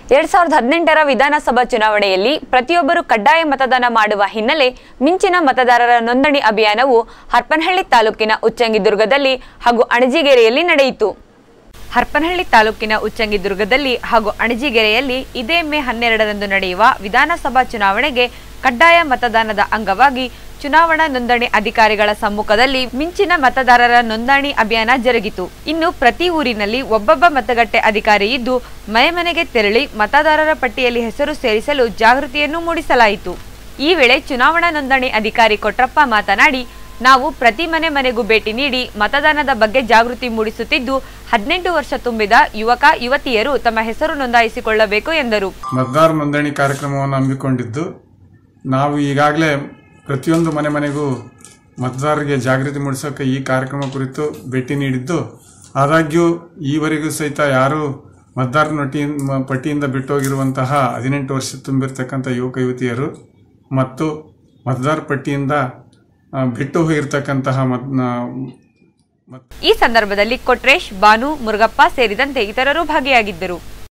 ಎರಡ್ ಸಾವಿರದ ಹದಿನೆಂಟರ ವಿಧಾನಸಭಾ ಚುನಾವಣೆಯಲ್ಲಿ ಪ್ರತಿಯೊಬ್ಬರು ಕಡ್ಡಾಯ ಮತದಾನ ಮಾಡುವ ಹಿನ್ನೆಲೆ ಮಿಂಚಿನ ಮತದಾರರ ನೋಂದಣಿ ಅಭಿಯಾನವು ಹರಪನಹಳ್ಳಿ ತಾಲೂಕಿನ ಉಚ್ಚಂಗಿದುರ್ಗದಲ್ಲಿ ಹಾಗೂ ಅಣಜಿಗೆರೆಯಲ್ಲಿ ನಡೆಯಿತು ಹರಪನಹಳ್ಳಿ ತಾಲೂಕಿನ ಉಚ್ಚಂಗಿದುರ್ಗದಲ್ಲಿ ಹಾಗೂ ಅಣಜಿಗೆರೆಯಲ್ಲಿ ಇದೇ ಮೇ ಹನ್ನೆರಡರಂದು ನಡೆಯುವ ವಿಧಾನಸಭಾ ಚುನಾವಣೆಗೆ ಕಡ್ಡಾಯ ಮತದಾನದ ಅಂಗವಾಗಿ ಚುನಾವಣಾ ನೋಂದಣಿ ಅಧಿಕಾರಿಗಳ ಸಮ್ಮುಖದಲ್ಲಿ ಮಿಂಚಿನ ಮತದಾರರ ನೋಂದಣಿ ಅಭಿಯಾನ ಜರುಗಿತು ಇನ್ನು ಪ್ರತಿ ಊರಿನಲ್ಲಿ ಒಬ್ಬೊಬ್ಬ ಮತಗಟ್ಟೆ ಅಧಿಕಾರಿ ಇದ್ದು ಮನೆ ಮನೆಗೆ ತೆರಳಿ ಮತದಾರರ ಪಟ್ಟಿಯಲ್ಲಿ ಹೆಸರು ಸೇರಿಸಲು ಜಾಗೃತಿಯನ್ನು ಮೂಡಿಸಲಾಯಿತು ಈ ವೇಳೆ ಚುನಾವಣಾ ನೋಂದಣಿ ಅಧಿಕಾರಿ ಕೊಟ್ರಪ್ಪ ಮಾತನಾಡಿ ನಾವು ಪ್ರತಿ ಮನೆ ಮನೆಗೂ ಭೇಟಿ ನೀಡಿ ಮತದಾನದ ಬಗ್ಗೆ ಜಾಗೃತಿ ಮೂಡಿಸುತ್ತಿದ್ದು ಹದಿನೆಂಟು ವರ್ಷ ತುಂಬಿದ ಯುವಕ ಯುವತಿಯರು ತಮ್ಮ ಹೆಸರು ನೋಂದಾಯಿಸಿಕೊಳ್ಳಬೇಕು ಎಂದರು ಮತದಾರ ನೋಂದಣಿ ಕಾರ್ಯಕ್ರಮವನ್ನು ಹಮ್ಮಿಕೊಂಡಿದ್ದು ನಾವು ಈಗಾಗಲೇ ಪ್ರತಿಯೊಂದು ಮನೆ ಮನೆಗೂ ಮತದಾರರಿಗೆ ಜಾಗೃತಿ ಮೂಡಿಸೋಕೆ ಈ ಕಾರ್ಯಕ್ರಮ ಕುರಿತು ಭೇಟಿ ನೀಡಿದ್ದು ಆದಾಗ್ಯೂ ಈವರೆಗೂ ಸಹಿತ ಯಾರು ಮತದಾರ ನೊಟಿ ಮ- ಪಟ್ಟಿಯಿಂದ ಬಿಟ್ಟೋಗಿರುವಂತಹ ಹದಿನೆಂಟು ವರ್ಷ ತುಂಬಿರ್ತಕ್ಕಂಥ ಯುವಕ ಯುವತಿಯರು ಮತ್ತು ಮತದಾರ ಪಟ್ಟಿಯಿಂದ ಆ, ಬಿಟ್ಟು ಹೋಗಿರ್ತಕ್ಕಂತಹ ಮತ್ ಈ ಸಂದರ್ಭದಲ್ಲಿ ಕೊಟ್ರೇಶ್ ಬಾನು ಮುರುಗಪ್ಪ ಸೇರಿದಂತೆ ಇತರರು ಭಾಗಿಯಾಗಿದ್ದರು